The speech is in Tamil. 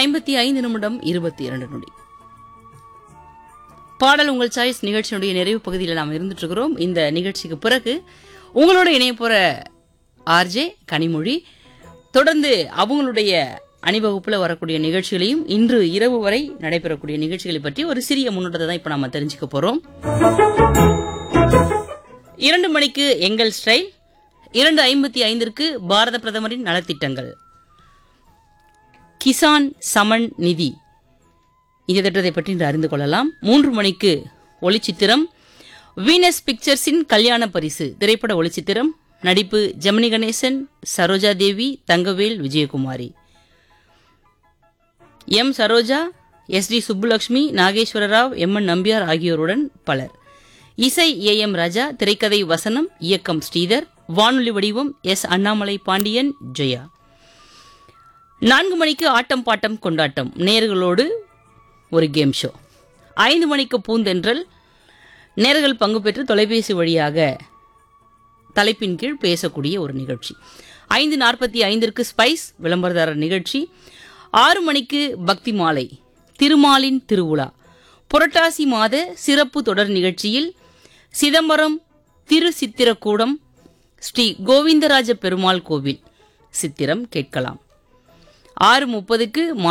ஐம்பத்தி ஐந்து நிமிடம் இருபத்தி இரண்டு நொடி பாடல் உங்கள் சாய்ஸ் நிகழ்ச்சியினுடைய நிறைவு பகுதியில் நாம் இருந்துட்டு இருக்கிறோம் இந்த நிகழ்ச்சிக்கு பிறகு உங்களோட இணைய போற ஆர்ஜே கனிமொழி தொடர்ந்து அவங்களுடைய அணிவகுப்புல வரக்கூடிய நிகழ்ச்சிகளையும் இன்று இரவு வரை நடைபெறக்கூடிய நிகழ்ச்சிகளை பற்றி ஒரு சிறிய முன்னோட்டத்தை தான் இப்ப நாம தெரிஞ்சுக்க போறோம் இரண்டு மணிக்கு எங்கள் ஸ்டைல் இரண்டு ஐம்பத்தி ஐந்திற்கு பாரத பிரதமரின் நலத்திட்டங்கள் கிசான் சமன் நிதி இந்த திட்டத்தை பற்றி இன்று அறிந்து கொள்ளலாம் மூன்று மணிக்கு ஒளிச்சித்திரம் வீனஸ் பிக்சர்ஸின் கல்யாண பரிசு திரைப்பட ஒளிச்சித்திரம் நடிப்பு Gemini Ganesan Saroja Devi Thangavel Vijayakumari M Saroja S D Subbulakshmi Nageswara Rao M N Nambiar ஆகியோருடன் பலர் இசை ஏ எம் ராஜா திரைக்கதை வசனம் இயக்கம் ஸ்ரீதர் வானொலி வடிவம் எஸ் அண்ணாமலை பாண்டியன் ஜெயா நான்கு மணிக்கு ஆட்டம் பாட்டம் கொண்டாட்டம் நேர்களோடு ஒரு கேம் ஷோ ஐந்து மணிக்கு பூந்தென்றல் நேர்கள் பங்கு பெற்று தொலைபேசி வழியாக தலைப்பின் கீழ் பேசக்கூடிய ஒரு நிகழ்ச்சி ஐந்து நாற்பத்தி ஐந்திற்கு ஸ்பைஸ் விளம்பரதாரர் நிகழ்ச்சி ஆறு மணிக்கு பக்தி மாலை திருமாலின் திருவிழா புரட்டாசி மாத சிறப்பு தொடர் நிகழ்ச்சியில் சிதம்பரம் திரு சித்திரக்கூடம் ஸ்ரீ கோவிந்தராஜ பெருமாள் கோவில் சித்திரம் கேட்கலாம் ஆறு முப்பதுக்கு